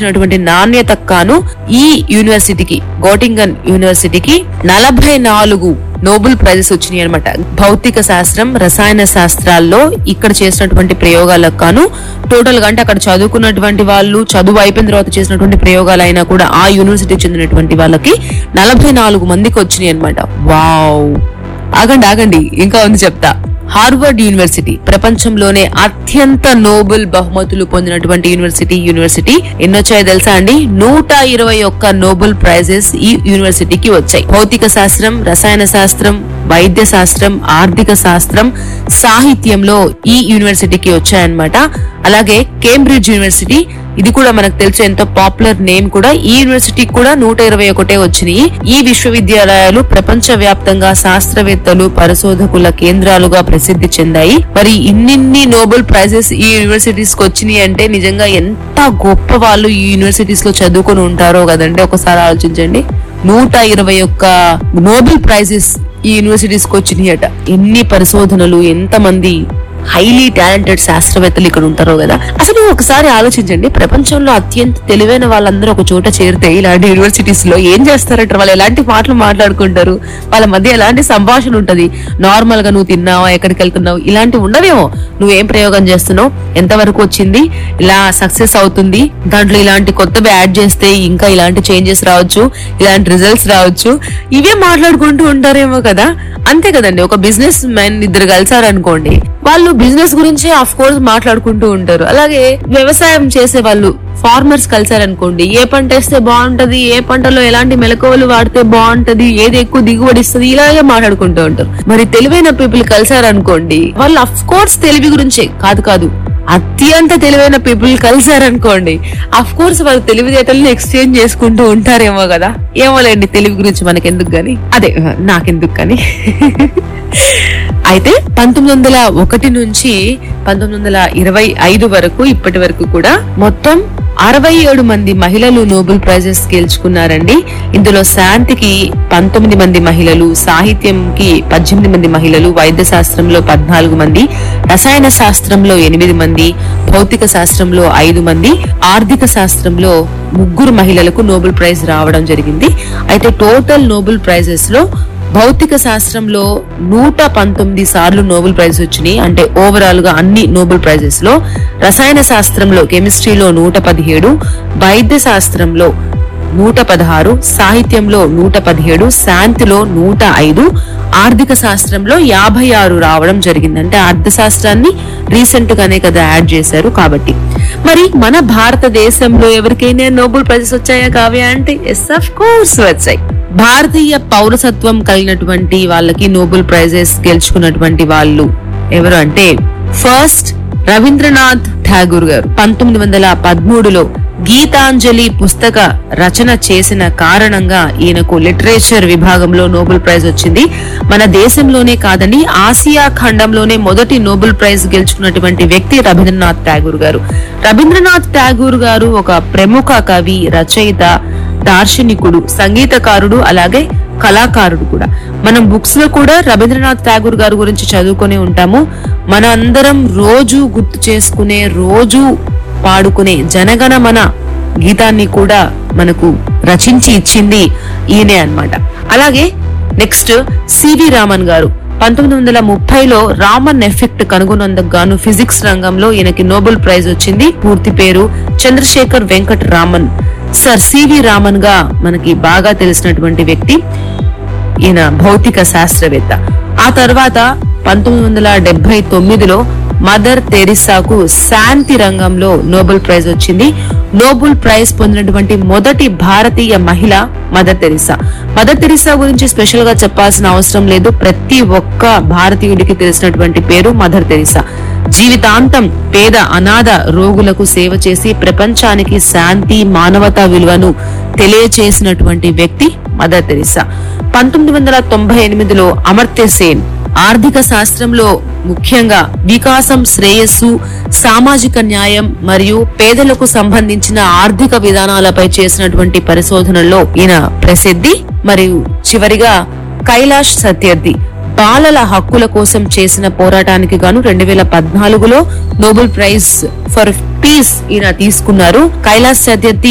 ఇచ్చినటువంటి నాణ్యతకు గాను ఈ యూనివర్సిటీకి గోటింగన్ యూనివర్సిటీకి నలభై నాలుగు నోబెల్ ప్రైజెస్ వచ్చినాయి అనమాట భౌతిక శాస్త్రం రసాయన శాస్త్రాల్లో ఇక్కడ చేసినటువంటి ప్రయోగాలకు గాను టోటల్ గా అంటే అక్కడ చదువుకున్నటువంటి వాళ్ళు చదువు అయిపోయిన తర్వాత చేసినటువంటి ప్రయోగాలు అయినా కూడా ఆ యూనివర్సిటీకి చెందినటువంటి వాళ్ళకి నలభై నాలుగు మందికి వచ్చినాయి అనమాట వావ్ ఆగండి ఆగండి ఇంకా ఉంది చెప్తా హార్వర్డ్ యూనివర్సిటీ ప్రపంచంలోనే అత్యంత నోబెల్ బహుమతులు పొందినటువంటి యూనివర్సిటీ యూనివర్సిటీ ఎన్నొచ్చాయో తెలుసా అండి నూట ఇరవై ఒక్క నోబెల్ ప్రైజెస్ ఈ యూనివర్సిటీకి వచ్చాయి భౌతిక శాస్త్రం రసాయన శాస్త్రం వైద్య శాస్త్రం ఆర్థిక శాస్త్రం సాహిత్యంలో ఈ యూనివర్సిటీకి వచ్చాయన్నమాట అలాగే కేంబ్రిడ్జ్ యూనివర్సిటీ ఇది కూడా మనకు తెలుసు ఎంతో పాపులర్ నేమ్ కూడా ఈ యూనివర్సిటీకి కూడా నూట ఇరవై ఒకటే వచ్చినాయి ఈ విశ్వవిద్యాలయాలు ప్రపంచ వ్యాప్తంగా శాస్త్రవేత్తలు పరిశోధకుల కేంద్రాలుగా ప్రసిద్ధి చెందాయి మరి ఇన్నిన్ని నోబెల్ ప్రైజెస్ ఈ యూనివర్సిటీస్ కి వచ్చినాయి అంటే నిజంగా ఎంత గొప్ప వాళ్ళు ఈ యూనివర్సిటీస్ లో చదువుకొని ఉంటారో కదండి ఒకసారి ఆలోచించండి నూట ఇరవై ఒక్క నోబెల్ ప్రైజెస్ ఈ యూనివర్సిటీస్ కి వచ్చినాయట ఎన్ని పరిశోధనలు ఎంత మంది హైలీ టాలెంటెడ్ శాస్త్రవేత్తలు ఇక్కడ ఉంటారో కదా అసలు ఒకసారి ఆలోచించండి ప్రపంచంలో అత్యంత తెలివైన వాళ్ళందరూ ఒక చోట చేరితే ఇలాంటి యూనివర్సిటీస్ లో ఏం చేస్తారంటారు వాళ్ళు ఎలాంటి మాటలు మాట్లాడుకుంటారు వాళ్ళ మధ్య ఎలాంటి సంభాషణ ఉంటది నార్మల్ గా నువ్వు తిన్నావా ఎక్కడికి వెళ్తున్నావు ఇలాంటివి ఉండవేమో నువ్వేం ప్రయోగం చేస్తున్నావు ఎంతవరకు వచ్చింది ఇలా సక్సెస్ అవుతుంది దాంట్లో ఇలాంటి కొత్తవి యాడ్ చేస్తే ఇంకా ఇలాంటి చేంజెస్ రావచ్చు ఇలాంటి రిజల్ట్స్ రావచ్చు ఇవే మాట్లాడుకుంటూ ఉంటారేమో కదా అంతే కదండి ఒక బిజినెస్ మ్యాన్ ఇద్దరు కలిసారనుకోండి వాళ్ళు బిజినెస్ గురించి అఫ్ కోర్స్ మాట్లాడుకుంటూ ఉంటారు అలాగే వ్యవసాయం చేసే వాళ్ళు ఫార్మర్స్ కలిసారనుకోండి ఏ పంట వేస్తే బాగుంటది ఏ పంటలో ఎలాంటి మెలకువలు వాడితే బాగుంటది ఏది ఎక్కువ దిగుబడి ఇస్తుంది ఇలాగే మాట్లాడుకుంటూ ఉంటారు మరి తెలివైన పీపుల్ కలిసారనుకోండి వాళ్ళు అఫ్ కోర్స్ తెలివి గురించే కాదు కాదు అత్యంత తెలివైన పీపుల్ కలిసారనుకోండి అఫ్ కోర్స్ వాళ్ళు తెలివితేటల్ని ఎక్స్చేంజ్ చేసుకుంటూ ఉంటారేమో కదా ఏమోలేండి తెలివి గురించి మనకెందుకు గాని అదే నాకెందుకు కానీ అయితే పంతొమ్మిది వందల ఒకటి నుంచి పంతొమ్మిది వందల ఇరవై ఐదు వరకు ఇప్పటి వరకు కూడా మొత్తం అరవై ఏడు మంది మహిళలు నోబెల్ ప్రైజెస్ గెలుచుకున్నారండి ఇందులో శాంతికి పంతొమ్మిది మంది మహిళలు సాహిత్యంకి పద్దెనిమిది మంది మహిళలు వైద్య శాస్త్రంలో పద్నాలుగు మంది రసాయన శాస్త్రంలో ఎనిమిది మంది భౌతిక శాస్త్రంలో ఐదు మంది ఆర్థిక శాస్త్రంలో ముగ్గురు మహిళలకు నోబెల్ ప్రైజ్ రావడం జరిగింది అయితే టోటల్ నోబెల్ ప్రైజెస్ లో భౌతిక శాస్త్రంలో నూట పంతొమ్మిది సార్లు నోబెల్ ప్రైజ్ వచ్చినాయి అంటే ఓవరాల్ గా అన్ని నోబెల్ ప్రైజెస్ లో రసాయన శాస్త్రంలో కెమిస్ట్రీలో నూట పదిహేడు వైద్య శాస్త్రంలో నూట పదహారు సాహిత్యంలో నూట పదిహేడు శాంతిలో నూట ఐదు ఆర్థిక శాస్త్రంలో యాభై ఆరు రావడం జరిగింది అంటే అర్థశాస్త్రాన్ని రీసెంట్ గానే కదా యాడ్ చేశారు కాబట్టి మరి మన భారతదేశంలో ఎవరికైనా నోబెల్ ప్రైజెస్ వచ్చాయా కావ్య అంటే ఎస్ ఆఫ్ కోర్స్ వచ్చాయి భారతీయ పౌరసత్వం కలిగినటువంటి వాళ్ళకి నోబెల్ ప్రైజెస్ గెలుచుకున్నటువంటి వాళ్ళు ఎవరు అంటే ఫస్ట్ రవీంద్రనాథ్ ఠాగూర్ గారు పంతొమ్మిది వందల పదమూడులో గీతాంజలి పుస్తక రచన చేసిన కారణంగా ఈయనకు లిటరేచర్ విభాగంలో నోబెల్ ప్రైజ్ వచ్చింది మన దేశంలోనే కాదని ఆసియా ఖండంలోనే మొదటి నోబెల్ ప్రైజ్ గెలుచుకున్నటువంటి వ్యక్తి రవీంద్రనాథ్ ఠాగూర్ గారు రవీంద్రనాథ్ ఠాగూర్ గారు ఒక ప్రముఖ కవి రచయిత దార్శనికుడు సంగీతకారుడు అలాగే కళాకారుడు కూడా మనం బుక్స్ లో కూడా రవీంద్రనాథ్ ఠాగూర్ గారి గురించి చదువుకొని ఉంటాము మన అందరం రోజు గుర్తు చేసుకునే రోజు పాడుకునే జనగణమన గీతాన్ని కూడా మనకు రచించి ఇచ్చింది ఈయనే అన్నమాట అలాగే నెక్స్ట్ సివి రామన్ గారు పంతొమ్మిది వందల ముప్పైలో రామన్ ఎఫెక్ట్ కనుగొన్నందుకు గాను ఫిజిక్స్ రంగంలో ఈయనకి నోబెల్ ప్రైజ్ వచ్చింది పూర్తి పేరు చంద్రశేఖర్ వెంకట్ రామన్ సర్ సివి రామన్ గా మనకి బాగా తెలిసినటువంటి వ్యక్తి ఈయన భౌతిక శాస్త్రవేత్త ఆ తర్వాత పంతొమ్మిది వందల డెబ్బై తొమ్మిదిలో మదర్ తెరిసాకు శాంతి రంగంలో నోబెల్ ప్రైజ్ వచ్చింది నోబెల్ ప్రైజ్ పొందినటువంటి మొదటి భారతీయ మహిళ మదర్ తెరిసా మదర్ తెరిసా గురించి స్పెషల్ గా చెప్పాల్సిన అవసరం లేదు ప్రతి ఒక్క భారతీయుడికి తెలిసినటువంటి పేరు మదర్ తెరిసా జీవితాంతం పేద అనాథ రోగులకు సేవ చేసి ప్రపంచానికి శాంతి మానవతా విలువను తెలియచేసినటువంటి వ్యక్తి మదర్ తెరిసా పంతొమ్మిది వందల తొంభై ఎనిమిదిలో అమర్త్య సేన్ ఆర్థిక శాస్త్రంలో ముఖ్యంగా వికాసం శ్రేయస్సు సామాజిక న్యాయం మరియు పేదలకు సంబంధించిన ఆర్థిక విధానాలపై చేసినటువంటి పరిశోధనల్లో ఈయన ప్రసిద్ధి మరియు చివరిగా కైలాష్ సత్యర్థి బాలల హక్కుల కోసం చేసిన పోరాటానికి గాను రెండు వేల పద్నాలుగులో నోబెల్ ప్రైజ్ ఫర్ పీస్ ఈయన తీసుకున్నారు కైలాస్ సత్యర్థి